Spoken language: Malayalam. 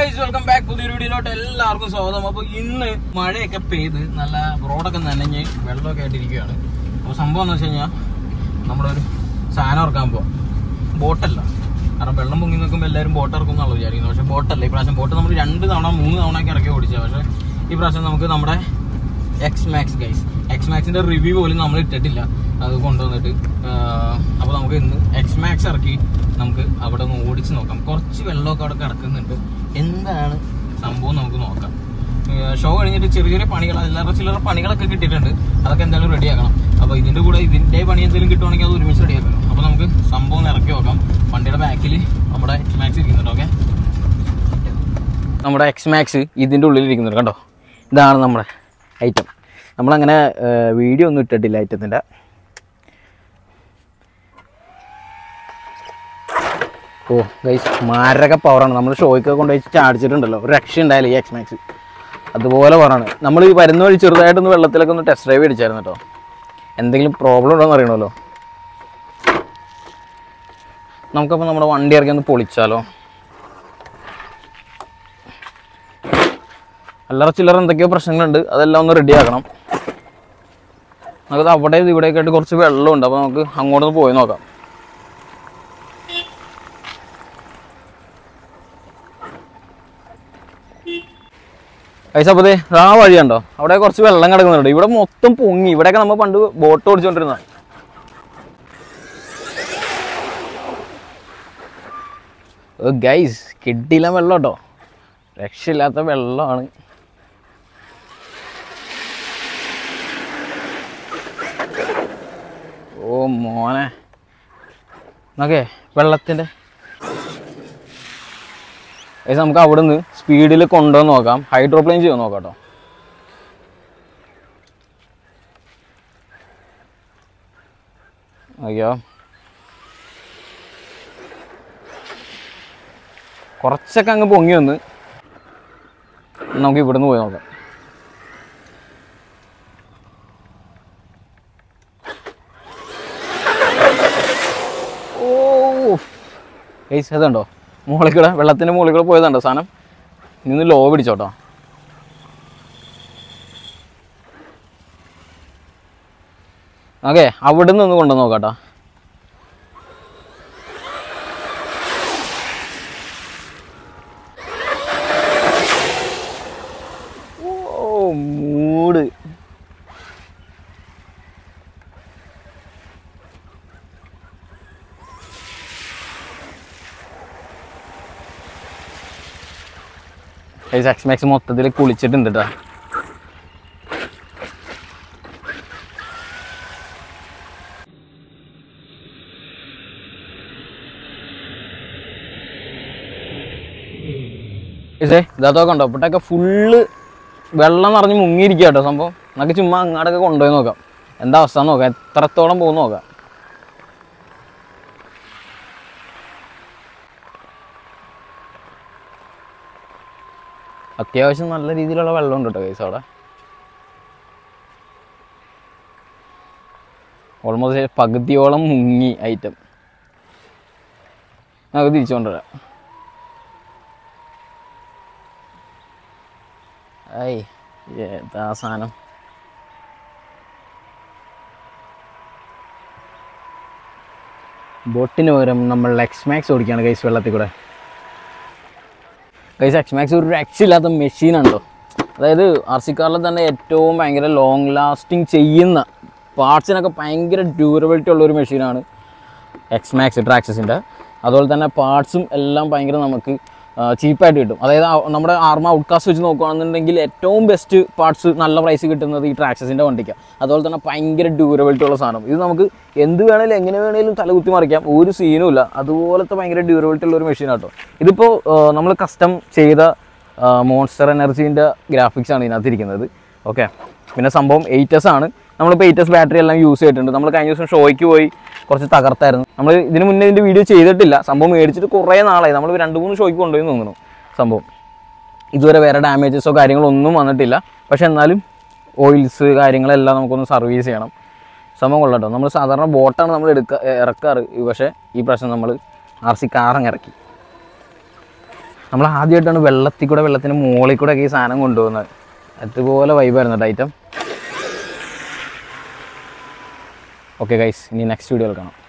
ഗൈസ് വെൽക്കം ബാക്ക് പുതിയൊരു വീഡിയോയിലോട്ട് എല്ലാവർക്കും സ്വാഗതം അപ്പൊ ഇന്ന് മഴയൊക്കെ പെയ്ത് നല്ല റോഡൊക്കെ നനഞ്ഞ് വെള്ളമൊക്കെ ആയിട്ടിരിക്കുകയാണ് അപ്പൊ സംഭവം എന്ന് വെച്ച് കഴിഞ്ഞാൽ നമ്മളൊരു സാധനം ഇറക്കാൻ പോവാം ബോട്ടല്ല കാരണം വെള്ളം പൊങ്ങി നിൽക്കുമ്പോൾ എല്ലാവരും ബോട്ട് ഇറക്കും എന്നുള്ളത് വിചാരിക്കുന്നു പക്ഷെ ബോട്ടല്ല ഈ പ്രാവശ്യം ബോട്ട് നമ്മൾ രണ്ട് തവണ മൂന്ന് തവണ ഒക്കെ ഇറക്കി ഓടിച്ചത് പക്ഷെ ഈ പ്രാവശ്യം നമുക്ക് നമ്മുടെ എക്സ് മാക്സ് ഗൈസ് എക്സ് മാക്സിന്റെ റിവ്യൂ പോലും നമ്മൾ ഇട്ടിട്ടില്ല അത് കൊണ്ടുവന്നിട്ട് അപ്പോൾ നമുക്ക് ഇന്ന് എക്സ് മാക്സ് ഇറക്കി നമുക്ക് അവിടെ ഒന്ന് ഓടിച്ച് നോക്കാം കുറച്ച് വെള്ളമൊക്കെ അവിടെ കിടക്കുന്നുണ്ട് എന്താണ് സംഭവം നമുക്ക് നോക്കാം ഷോ കഴിഞ്ഞിട്ട് ചെറിയ ചെറിയ പണികൾ എല്ലാവരുടെ ചില്ലറ പണികളൊക്കെ കിട്ടിയിട്ടുണ്ട് അതൊക്കെ എന്തായാലും റെഡിയാക്കണം അപ്പോൾ ഇതിന്റെ കൂടെ ഇതിന്റെ പണി എന്തെങ്കിലും കിട്ടുവാണെങ്കിൽ അത് ഒരുമിച്ച് റെഡിയാക്കണം അപ്പോൾ നമുക്ക് സംഭവം ഒന്ന് ഇറക്കി നോക്കാം വണ്ടിയുടെ ബാക്കിൽ നമ്മുടെ എക്സ് മാക്സ് ഇരിക്കുന്നുണ്ട് ഓക്കെ നമ്മുടെ എക്സ് മാക്സ് ഇതിൻ്റെ ഉള്ളിൽ ഇരിക്കുന്നുണ്ട് കണ്ടോ ഇതാണ് നമ്മുടെ ഐറ്റം നമ്മളങ്ങനെ വീഡിയോ ഒന്നും ഇട്ടിട്ടില്ല ഐറ്റത്തിൻ്റെ ഓ ഗൈസ് മാരക പവറാണ് നമ്മൾ ഷോയ്ക്കൊക്കെ കൊണ്ടുപോയി ചാടിച്ചിട്ടുണ്ടല്ലോ ഒരു രക്ഷ ഉണ്ടായില്ല ഈ എക്സ് മാക്സ് അതുപോലെ പവറാണ് നമ്മൾ ഈ വരുന്ന വഴി ചെറുതായിട്ടൊന്ന് വെള്ളത്തിലൊക്കെ ഒന്ന് ടെസ്റ്റ് ഡ്രൈവ് അടിച്ചായിരുന്നു കേട്ടോ എന്തെങ്കിലും പ്രോബ്ലം ഉണ്ടോ എന്ന് അറിയണമല്ലോ നമുക്കപ്പോൾ നമ്മുടെ വണ്ടി ഇറക്കി ഒന്ന് പൊളിച്ചാലോ അല്ലറ ചില്ലറ എന്തൊക്കെയോ പ്രശ്നങ്ങളുണ്ട് അതെല്ലാം ഒന്ന് റെഡി ആക്കണം നമുക്ക് അവിടെ ഇവിടെയൊക്കെ ആയിട്ട് കുറച്ച് വെള്ളമുണ്ട് അപ്പോൾ നമുക്ക് അങ്ങോട്ടൊന്ന് പോയി നോക്കാം ഐസപ്പതേ ആ വഴി കണ്ടോ അവിടെ കുറച്ച് വെള്ളം കിടക്കുന്നുണ്ട് ഇവിടെ മൊത്തം പൊങ്ങി ഇവിടെയൊക്കെ നമ്മൾ പണ്ട് ബോട്ട് ഓടിച്ചോണ്ടിരുന്ന ഗൈസ് കിട്ടിയില്ല വെള്ളം കേട്ടോ രക്ഷയില്ലാത്ത വെള്ളമാണ് ഓ മോനെ നോക്കേ വെള്ളത്തിൻ്റെ ഏകദേശം നമുക്ക് അവിടെ നിന്ന് സ്പീഡിൽ കൊണ്ടുവന്ന് നോക്കാം ഹൈഡ്രോപ്ലെയിൻ ചെയ്യാൻ നോക്കാം കേട്ടോ അയ്യോ കുറച്ചൊക്കെ അങ്ങ് പൊങ്ങി വന്ന് നമുക്ക് ഇവിടുന്ന് പോയി നോക്കാം ഓ ഗൈസ് അതുണ്ടോ മുകളിൽ കൂടെ വെള്ളത്തിൻ്റെ മുകളിൽ കൂടെ പോയതുണ്ടോ സാധനം നിന്ന് ലോ പിടിച്ചോട്ടോ ഓക്കെ അവിടെ നിന്ന് ഒന്ന് കൊണ്ടു നോക്കാട്ടോ ഓ മൂട് എക്സ് മാക്സ് മൊത്തത്തിൽ കുളിച്ചിട്ടുണ്ട് കേട്ടോ ഇതേ ഇതാത്തൊക്കെ ഉണ്ടോ ഇപ്പോഴൊക്കെ ഫുള്ള് വെള്ളം നിറഞ്ഞ് മുങ്ങിയിരിക്കുക കേട്ടോ സംഭവം നമുക്ക് ചുമ്മാ അങ്ങോട്ടൊക്കെ കൊണ്ടുപോയി നോക്കാം എന്താ അവസ്ഥ എന്ന് നോക്കാം എത്രത്തോളം പോകുന്നു നോക്കാം അത്യാവശ്യം നല്ല രീതിയിലുള്ള വെള്ളമുണ്ട് കേട്ടോ കൈസ് അവിടെ ഓൾമോസ്റ്റ് പകുതിയോളം മുങ്ങി ഐറ്റം നമുക്ക് തിരിച്ചു കൊണ്ടുവരാം ഐ ഏതാ സാധനം ബോട്ടിന് പകരം നമ്മൾ എക്സ് മാക്സ് ഓടിക്കുകയാണ് കൈസ് വെള്ളത്തിൽ കൂടെ കൈസ് എക്സ് മാക്സ് ഒരു രക്ഷയില്ലാത്ത മെഷീനാണല്ലോ അതായത് ആർ സി കാറിൽ തന്നെ ഏറ്റവും ഭയങ്കര ലോങ് ലാസ്റ്റിംഗ് ചെയ്യുന്ന പാർട്സിനൊക്കെ ഭയങ്കര ഡ്യൂറബിലിറ്റി ഉള്ള ഒരു മെഷീനാണ് എക്സ് മാക്സ് ട്രാക്സസിൻ്റെ അതുപോലെ തന്നെ പാർട്സും എല്ലാം ഭയങ്കര നമുക്ക് ചീപ്പായിട്ട് കിട്ടും അതായത് ആ- നമ്മുടെ ആർമ ഔട്ട്കാസ്റ്റ് വെച്ച് നോക്കുകയാണെന്നുണ്ടെങ്കിൽ ഏറ്റവും ബെസ്റ്റ് പാർട്സ് നല്ല പ്രൈസ് കിട്ടുന്നത് ഈ ട്രാക്സസിൻ്റെ വണ്ടിക്കാണ് അതുപോലെ തന്നെ ഭയങ്കര ഡ്യൂറബിലിറ്റി ഉള്ള സാധനം ഇത് നമുക്ക് എന്ത് വേണേലും എങ്ങനെ വേണേലും തലകുത്തി മറിക്കാം ഒരു സീനും ഇല്ല അതുപോലത്തെ ഭയങ്കര ഡ്യൂറബിലിറ്റി ഉള്ള ഒരു മെഷീൻ കേട്ടോ ഇതിപ്പോൾ നമ്മൾ കസ്റ്റം ചെയ്ത മോൺസ്റ്റർ എനർജീൻ്റെ ഗ്രാഫിക്സ് ആണ് ഇതിനകത്ത് ഇരിക്കുന്നത് ഓക്കെ പിന്നെ സംഭവം എയ്റ്റസ് ആണ് നമ്മളിപ്പോൾ എയ്റ്റസ് ബാറ്ററി എല്ലാം യൂസ് ചെയ്തിട്ടുണ്ട് നമ്മൾ കഴിഞ്ഞ ദിവസം ഷോയ്ക്ക് പോയി കുറച്ച് തകർത്തായിരുന്നു നമ്മൾ ഇതിന് മുന്നേ ഇതിൻ്റെ വീഡിയോ ചെയ്തിട്ടില്ല സംഭവം മേടിച്ചിട്ട് കുറേ നാളായി നമ്മൾ രണ്ട് മൂന്ന് ഷോയ്ക്ക് കൊണ്ടുപോയി തോന്നുന്നു സംഭവം ഇതുവരെ വേറെ ഡാമേജസോ കാര്യങ്ങളോ ഒന്നും വന്നിട്ടില്ല പക്ഷെ എന്നാലും ഓയിൽസ് കാര്യങ്ങളെല്ലാം നമുക്കൊന്ന് സർവീസ് ചെയ്യണം സംഭവം കൊള്ളട്ടോ നമ്മൾ സാധാരണ ബോട്ടാണ് നമ്മൾ എടുക്ക ഇറക്കാറ് പക്ഷേ ഈ പ്രാവശ്യം നമ്മൾ ആർ സി കാറങ്ങ് ഇറക്കി നമ്മൾ ആദ്യമായിട്ടാണ് വെള്ളത്തിൽ കൂടെ വെള്ളത്തിന് മുകളിൽ കൂടെ ഒക്കെ ഈ സാധനം കൊണ്ടുപോകുന്നത് അതുപോലെ വൈബായിരുന്നു കേട്ടോ ഐറ്റം ഓക്കെ ഗൈസ് ഇനി നെക്സ്റ്റ് വീഡിയോയിൽ കാണാം